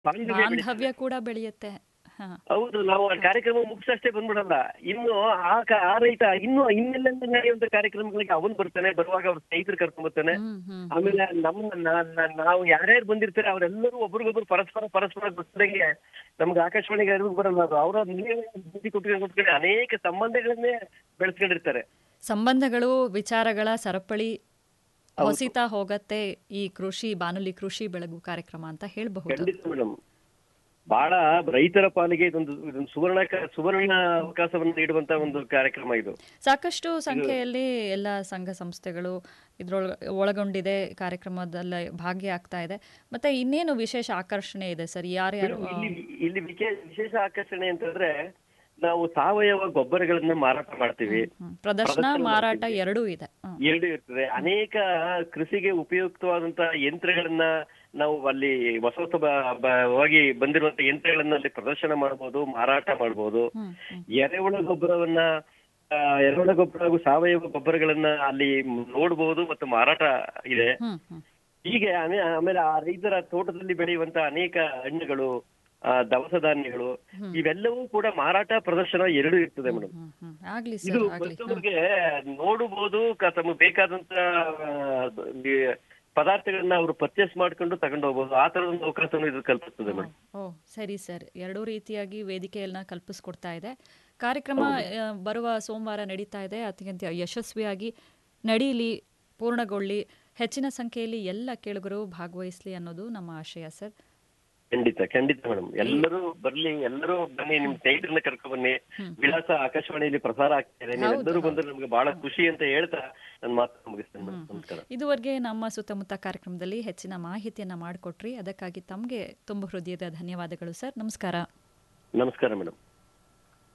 ಬಾಂಧವ್ಯ ಬೆಳೀತದೆ. ಬಾಂಧವ್ಯ ಕೂಡ ಬೆಳೆಯುತ್ತೆ ಹಾ ಹೌದು ನಾವು ಆ ಕಾರ್ಯಕ್ರಮ ಮುಗಿಸಷ್ಟೇ ಬಂದ್ಬಿಡಲ್ಲ ಇನ್ನು ಆ ಕ- ಆ ರೈತ ಇನ್ನು ಇನ್ನೆಲ್ಲೆಲ್ಲ ನಡೆಯುವಂತ ಕಾರ್ಯಕ್ರಮಗಳಿಗೆ ಅವನ್ ಬರ್ತಾನೆ ಬರುವಾಗ ಅವ್ರ ಸ್ನೇಹಿತರು ಕರ್ಕೊಂಡ್ ಬರ್ತಾನೆ ಹ್ಮ್ ಹ್ಮ್ ಆಮೇಲೆ ನಮ್ಮ ನ- ನ- ನಾವು ಯಾರ್ಯಾರು ಬಂದಿರ್ತಾರೆ ಅವರೆಲ್ಲರೂ ಒಬ್ರಿಗೊಬ್ರು ಪರಸ್ಪರ ಪರಸ್ಪರ ಗೊತ್ತಿದಂಗೆ ನಮ್ಗೆ ಆಕಾಶವಾಣಿಗೆ ಅರಿವು ಬರಲ್ಲ ಅದು ಅವರ ಬುದ್ಧಿ ಕೊಟ್ಕೊಂಡು ಕೊಟ್ಕೊಂಡು ಅನೇಕ ಸಂಬಂಧಗಳನ್ನೇ ಬೆಳೆಸ್ಕೊಂಡಿರ್ತಾರೆ ಸಂಬಂಧಗಳು ವಿಚಾರಗಳ ಸರಪಳಿ ಹೊಸಿತಾ ಹೋಗತ್ತೆ ಈ ಕೃಷಿ ಬಾನುಲಿ ಕೃಷಿ ಬೆಳಗು ಕಾರ್ಯಕ್ರಮ ಅಂತ ಹೇಳಬಹುದು ಖಂಡಿತ ಮೇಡಮ್ ಬಹಳ ರೈತರ ಪಾಲಿಗೆ ಇದೊಂದು ಇದೊಂದು ಸುವರ್ಣ ಕ- ಸುವರ್ಣ ಅವಕಾಶವನ್ನು ನೀಡುವಂತ ಒಂದು ಕಾರ್ಯಕ್ರಮ ಇದು ಸಾಕಷ್ಟು ಸಂಖ್ಯೆಯಲ್ಲಿ ಎಲ್ಲ ಸಂಘ ಸಂಸ್ಥೆಗಳು ಇದ್ರೊಳ ಒಳಗೊಂಡಿದೆ ಕಾರ್ಯಕ್ರಮದಲ್ಲಿ ಭಾಗಿಯಾಗ್ತಾ ಇದೆ ಮತ್ತೆ ಇನ್ನೇನು ವಿಶೇಷ ಆಕರ್ಷಣೆ ಇದೆ ಸರ್ ಯಾರ್ಯಾರು ಮೇಡಮ್, ಇಲ್ಲಿ ಇಲ್ಲಿ ವಿಕೆ- ವಿಶೇಷ ಆಕರ್ಷಣೆ ಅಂತಂದ್ರೆ ನಾವು ಸಾವಯವ ಗೊಬ್ಬರಗಳನ್ನ ಮಾರಾಟ ಮಾಡ್ತೀವಿ ಹ್ಮ್, ಪ್ರದರ್ಶನ ಮಾರಾಟ ಎರಡೂ ಇದೆ ಹ್ಮ್. ಎರಡು ಇರ್ತದೆ ಅನೇಕ ಕೃಷಿಗೆ ಉಪಯುಕ್ತವಾದಂತ ಯಂತ್ರಗಳನ್ನ ನಾವು ಅಲ್ಲಿ ಹೊಸ ಹೊಸ ಬ- ಬ- ವಾಗಿ ಬಂದಿರುವಂತ ಯಂತ್ರಗಳನ್ನ ಅಲ್ಲಿ ಪ್ರದರ್ಶನ ಮಾಡಬಹುದು ಮಾರಾಟ ಮಾಡಬಹುದು ಹ್ಮ್, ಹ್ಮ್. ಎರೆಹುಳ ಗೊಬ್ಬರವನ್ನ ಆ, ಎರೆಹುಳ ಗೊಬ್ಬರ ಹಾಗೂ ಸಾವಯವ ಗೊಬ್ಬರಗಳನ್ನ ಅಲ್ಲಿ ನೋಡಬಹುದು ಮತ್ತು ಮಾರಾಟ ಇದೆ ಹ್ಮ್, ಹ್ಮ್. ಹೀಗೆ ಆಮೇ- ಆಮೇಲೆ ಆ ರೈತರ ತೋಟದಲ್ಲಿ ಬೆಳೆಯುವಂತ ಅನೇಕ ಹಣ್ಣುಗಳು ಆ, ದವಸ ಧಾನ್ಯಗಳು ಇವೆಲ್ಲವೂ ಕೂಡ ಮಾರಾಟ ಪ್ರದರ್ಶನ ಎರಡು ಇರ್ತದೆ ಮೇಡಮ್ ಹ್ಮ್, ಹ್ಮ್. ಆಗ್ಲಿ ಇದು ಸರ್ ಆಗ್ಲಿ ಮತ್ತೊಬ್ಬರಿಗೆ ನೋಡಬಹುದು ಕ- ತಮಗೆ ಬೇಕಾದಂತ ಆ, ಈ ಪದಾರ್ಥಗಳನ್ನ ಅವರು ಪರ್ಚೇಸ್ ಮಾಡ್ಕೊಂಡು ತಗೊಂಡು ಹೋಗ್ಬೋದು ಆ ತರದ ಒಂದು ಅವಕಾಶವನ್ನು ಇದು ಕಲ್ಪಿಸ್ತದೆ ಮೇಡಮ್ ಓ ಸರಿ ಸರ್ ಎರಡೂ ರೀತಿಯಾಗಿ ವೇದಿಕೆಯನ್ನ ಕಲ್ಪಿಸ್ಕೊಡ್ತಾ ಇದೆ ಕಾರ್ಯಕ್ರಮ ಆ, ಬರುವ ಸೋಮವಾರ ನಡೀತಾ ಇದೆ ಅತ್ಯಂತ ಯಶಸ್ವಿಯಾಗಿ ನಡೀಲಿ ಪೂರ್ಣಗೊಳ್ಳಿ ಹೆಚ್ಚಿನ ಸಂಖ್ಯೆಯಲ್ಲಿ ಎಲ್ಲ ಕೇಳುಗರು ಭಾಗವಹಿಸ್ಲಿ ಅನ್ನೋದು ನಮ್ಮ ಆಶಯ ಸರ್ ಖಂಡಿತ ಖಂಡಿತ ಮೇಡಮ್ ಎಲ್ಲರೂ ಬರ್ಲಿ ಎಲ್ಲರೂ ಬನ್ನಿ ನಿಮ್ ಸ್ನೇಹಿತರನ್ನ ಕರ್ಕೊಂಡ್ ಬನ್ನಿ ವಿಳಾಸ ಆಕಾಶವಾಣಿಯಲ್ಲಿ ಪ್ರಸಾರ ಆಗ್ತಾ ಇದೆ ನೀವೆಲ್ಲರೂ ಬಂದ್ರೆ ನಮ್ಗೆ ಬಹಳ ಖುಷಿ ಅಂತ ಹೇಳ್ತಾ ನನ್ನ ಮಾತು ಮುಗಿಸ್ತೇನೆ ಮೇಡಮ್ ನಮಸ್ಕಾರ ಇದುವರೆಗೆ ನಮ್ಮ ಸುತ್ತಮುತ್ತ ಕಾರ್ಯಕ್ರಮದಲ್ಲಿ ಹೆಚ್ಚಿನ ಮಾಹಿತಿಯನ್ನ ಮಾಡಿಕೊಟ್ರಿ ಅದಕ್ಕಾಗಿ ತಮಗೆ ತುಂಬ ಹೃದಯದ ಧನ್ಯವಾದಗಳು ಸರ್ ನಮಸ್ಕಾರ ನಮಸ್ಕಾರ ಮೇಡಮ್